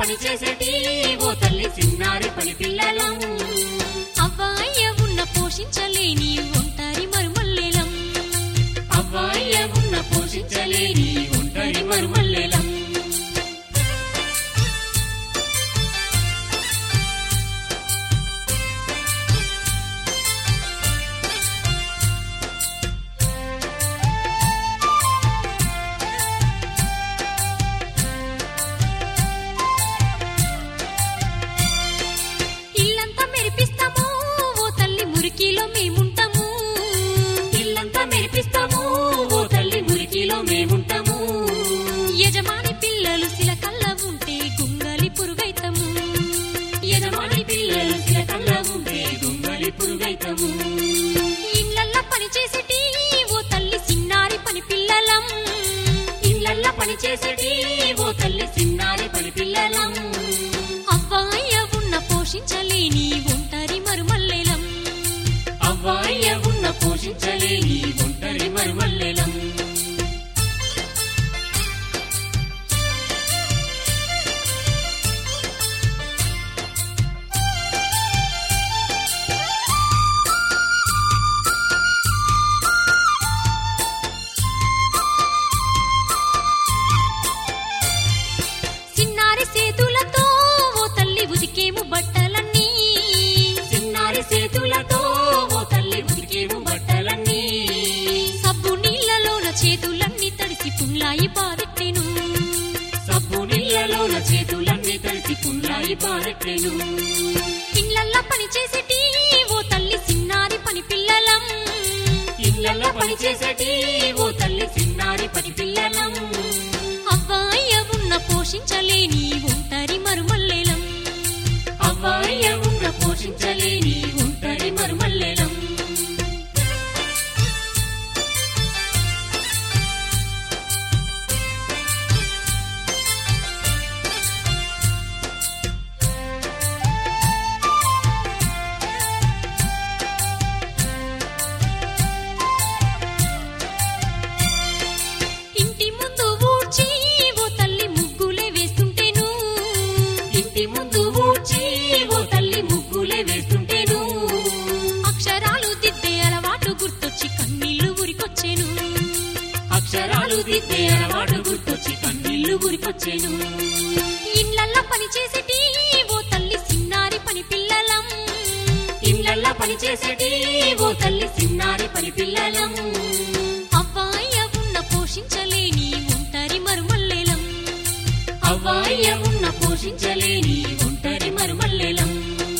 పని చేసేటి ఓ తల్లి చిన్నారి పని పిల్లలం అవ్వాయ్య ఉన్న పోషించలేని ఒంటరి మరుమల్లెలం అవ్వాయ్య ఉన్న పోషించలేని ఒంటరి మరుమల్లెలం ఇల్లంతా మెరిపిస్తాము ఓ తల్లి మురికిలో మేముంటాము ఇల్లంతా మెరిపిస్తాము ఓ తల్లి మురికిలో మేముంటాము యజమాని పిల్లలు సిలకల్ల ఉంటే గుంగలి పురుగైతము యజమాని పిల్లలు చిలకల్లా ఉంటే దొంగలి పురుగైతము ఇళ్ళల్ల పని చేసేటి ఓ తల్లి సిన్నారి పని పిల్లలం ఇళ్ళల్లా పని చేసేటి ఓ తల్లి చిన్నారి పని పిల్లలం అవ్వాయ్య ఉన్న పోషించలేని ఒంటరి మరుమల్లెలం అవ్వాయ్య ఉన్న పోషించలేని ఒంటరి మరుమల్లెలం సిన్నారి సేతులతో ఓ తల్లి ఉదికేము బట్టలన్నీ చిన్నారి చేతులతో ఓ తల్లి ఉతికేము బట్టలన్నీ సబ్బు నీళ్ళలోన చేతులన్నీ తడిసి పుల్లాయి బారెట్టెను సబ్బు నీళ్ళలోన చేతులన్నీ తడిసి పుల్లాయి పారెట్టెను ఇళ్ళల్ల పని చేసేటి ఓ తల్లి సిన్నారి పని పిల్లలం ఇళ్ళల్లో పని చేసేటి ఓ తల్లి చిన్నారి పని పిల్లలం అవ్వాయ్య ఉన్న పోషించలేని ఒంటరి మరుమల్లెలం అవ్వాయ్య ఉన్న పోషించలేని ఒంటరి మరుమల్లెలం ఇంటి ముందు ఊడ్చి ఓ తల్లి ముగ్గులే వేస్తుంటేను ఇంటి ముందు ఊడ్చి ఓ తల్లి ముగ్గులే వేస్తుంటేను అక్షరాలు దిద్దే అలవాటు గుర్తొచ్చి కన్నీళ్లు ఉరికొచ్చేను అక్షరాలు దిద్దే అలవాటు గుర్తొచ్చి కన్నీళ్లు గురికొచ్చేను ఇళ్ళల్ల పని చేసేటి ఓ తల్లి సిన్నారి పని పిల్లలం ఇళ్ళల్లో పని చేసేటి ఓ తల్లి చిన్నారి పని పిల్లలం అవ్వాయ్య ఉన్న పోషించలేని ఒంటరి మరుమల్లెలం అవ్వాయ్య ఉన్న పోషించలేని ఒంటరి మరుమల్లెలం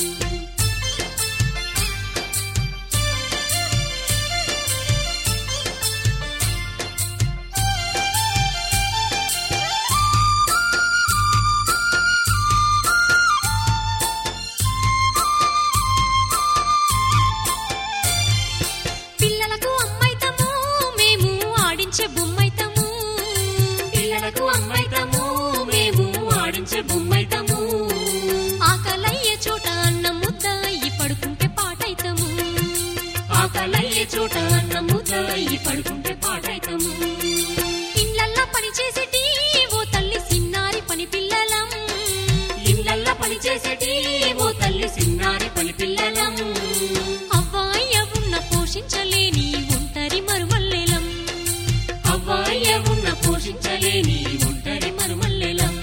పిల్లలకు అమ్మైతము మేము ఆడించే బొమ్మైతము పిల్లలకు అమ్మైతము మేము ఆడించే బొమ్మైతము ఆకలయ్యే చోట అన్న ముద్ద అయ్యి పడుకుంటే పాటైతము ఆకలయ్యే చోట అన్న ముద్ద అయ్యి పడుకుంటే పాటైతము ఇళ్ళల్ల పని చేసేటి ఓ తల్లి సిన్నారి పని పిల్లలం ఇళ్ళల్లో పని చేసేటి ఓ తల్లి చిన్నారి పని పిల్లలం అవ్వాయ్య ఉన్న పోషించలేని ఒంటరి మరుమల్లెలం అవ్వాయ్య ఉన్న పోషించలేని ఒంటరి మరుమల్లెలం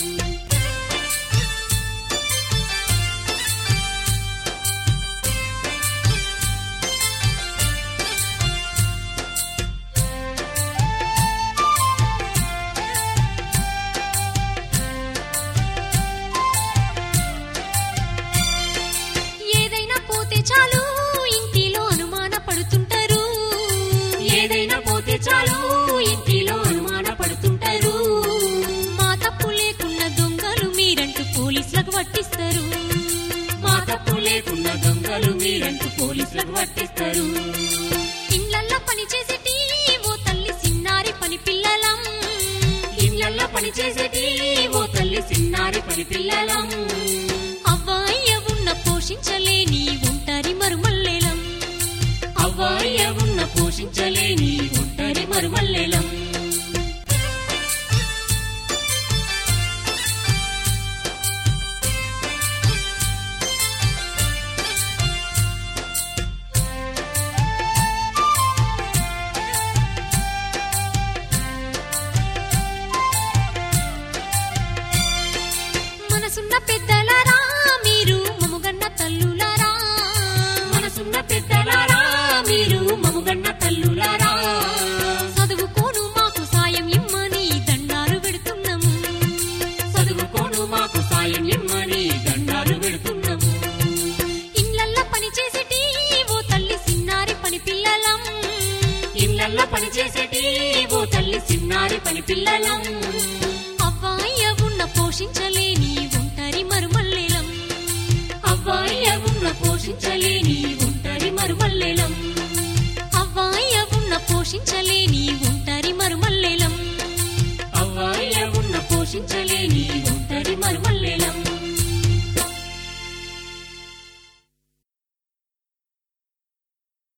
ఏదైనా పోతే చాలు ఇంటిలో అనుమాన పడుతుంటారు ఏదైనా పోతే చాలు ఇంటిలో అనుమాన పడుతుంటారు మా తప్పు లేకున్న దొంగలు మీరంటూ పోలీసులకు పట్టిస్తారు మా తప్పు లేకున్న దొంగలు మీరంటూ పోలీసులకు పట్టిస్తారు ఇళ్ళల్ల పని చేసేటి ఓ తల్లి సిన్నారి పని పిల్లలం ఇళ్ళల్లో పని చేసేటి ఓ తల్లి చిన్నారి పని పిల్లలం అవ్వాయ్య ఉన్న పోషించలేని ఒంటరి మరుమల్లెలం అవ్వాయ్య ఉన్న పోషించలేని ఒంటరి మరుమల్లెలం మీరు మముగన్న తల్లులారా చదువుకోను మాకు సాయం ఇమ్మని దండాలు పెడుతున్నాము చదువుకోను మాకు సాయం ఇమ్మని దండాలు పెడుతున్నాము ఇళ్ళల్ల పని చేసేటి ఓ తల్లి సిన్నారి పని పిల్లలం ఇళ్ళల్లో పనిచేసేటి ఓ తల్లి చిన్నారి పని పిల్లలం అవ్వాయ్య ఉన్న పోషించలేని ఒంటరి మరుమల్లెలం అవ్వాయ్య ఉన్న పోషించలేని ఒంటరి మరుమల్లెలం అవ్వాయ్య ఉన్న పోషించలేని ఒంటరి మరుమల్లెలం అవ్వాయ్య ఉన్న పోషించలేని ఒంటరి మరుమల్లెలం